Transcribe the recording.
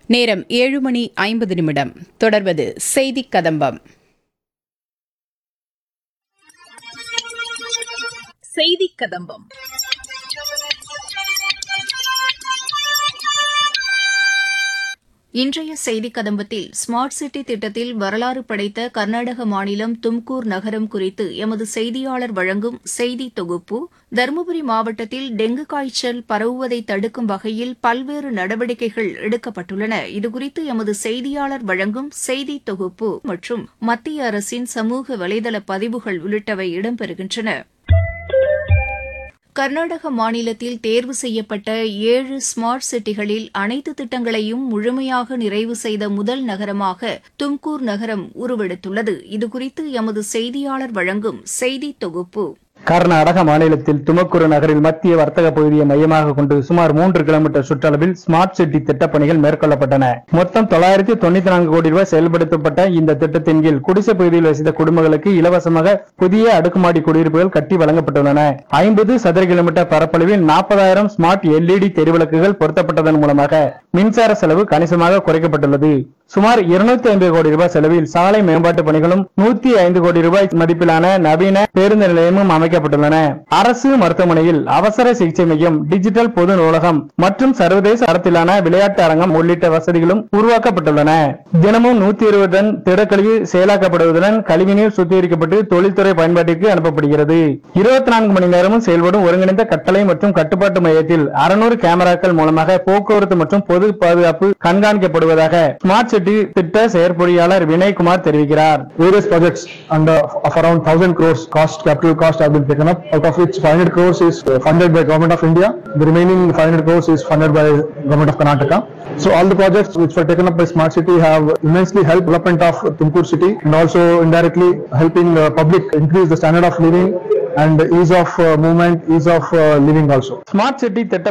நேரம் ஏழு மணி ஐம்பது நிமிடம் தொடர்வது செய்திக் கதம்பம் செய்திக் கதம்பம் இன்றைய செய்திக் கதம்பத்தில் ஸ்மார்ட் சிட்டி திட்டத்தில் வரலாறு படைத்த கர்நாடக மாநிலம் தும்கூர் நகரம் குறித்து எமது செய்தியாளர் வழங்கும் செய்தி தொகுப்பு தருமபுரி மாவட்டத்தில் டெங்கு காய்ச்சல் பரவுவதை தடுக்கும் வகையில் பல்வேறு நடவடிக்கைகள் எடுக்கப்பட்டுள்ளன இதுகுறித்து எமது செய்தியாளர் வழங்கும் செய்தி தொகுப்பு மற்றும் மத்திய அரசின் சமூக வலைதள பதிவுகள் உள்ளிட்டவை இடம்பெறுகின்றன கர்நாடக மாநிலத்தில் தேர்வு செய்யப்பட்ட ஏழு ஸ்மார்ட் சிட்டிகளில் அனைத்து திட்டங்களையும் முழுமையாக நிறைவு செய்த முதல் நகரமாக தும்கூர் நகரம் உருவெடுத்துள்ளது இதுகுறித்து எமது செய்தியாளர் வழங்கும் செய்தி தொகுப்பு கர்நாடக மாநிலத்தில் துமக்குரு நகரில் மத்திய வர்த்தக பகுதியை மையமாக கொண்டு சுமார் மூன்று கிலோமீட்டர் சுற்றளவில் ஸ்மார்ட் சிட்டி திட்டப் பணிகள் மேற்கொள்ளப்பட்டன மொத்தம் தொள்ளாயிரத்தி தொண்ணூத்தி நான்கு கோடி ரூபாய் செயல்படுத்தப்பட்ட இந்த திட்டத்தின் கீழ் குடிசை பகுதியில் வசித்த குடும்பங்களுக்கு இலவசமாக புதிய அடுக்குமாடி குடியிருப்புகள் கட்டி வழங்கப்பட்டுள்ளன ஐம்பது சதுர கிலோமீட்டர் பரப்பளவில் நாற்பதாயிரம் ஸ்மார்ட் எல்இடி தெருவிளக்குகள் பொருத்தப்பட்டதன் மூலமாக மின்சார செலவு கணிசமாக குறைக்கப்பட்டுள்ளது சுமார் இருநூத்தி ஐம்பது கோடி ரூபாய் செலவில் சாலை மேம்பாட்டு பணிகளும் நூத்தி ஐந்து கோடி ரூபாய் மதிப்பிலான நவீன பேருந்து நிலையமும் அமைக்கப்பட்டுள்ளன அரசு மருத்துவமனையில் அவசர சிகிச்சை மையம் டிஜிட்டல் பொது நூலகம் மற்றும் சர்வதேச தரத்திலான விளையாட்டு அரங்கம் உள்ளிட்ட வசதிகளும் உருவாக்கப்பட்டுள்ளன தினமும் நூத்தி இருபது டன் திடக்கழிவு செயலாக்கப்படுவதுடன் கழிவுநீர் சுத்திகரிக்கப்பட்டு தொழில்துறை பயன்பாட்டிற்கு அனுப்பப்படுகிறது இருபத்தி நான்கு மணி நேரமும் செயல்படும் ஒருங்கிணைந்த கட்டளை மற்றும் கட்டுப்பாட்டு மையத்தில் அறுநூறு கேமராக்கள் மூலமாக போக்குவரத்து மற்றும் பொது பாதுகாப்பு கண்காணிக்கப்படுவதாக ஸ்மார்ட் சிட்டி திட்ட செயற்பொறியாளர் வினய்குமார் தெரிவிக்கிறார் various projects under of around 1000 crores cost capital cost have been taken up out of which 500 crores is uh, funded by government of india the remaining 500 crores is funded by government of karnataka so all the projects which were taken up by smart city have immensely helped development of tumkur city and also indirectly helping uh, public increase the standard of living and ease of uh, movement ease of uh, living also smart city திட்ட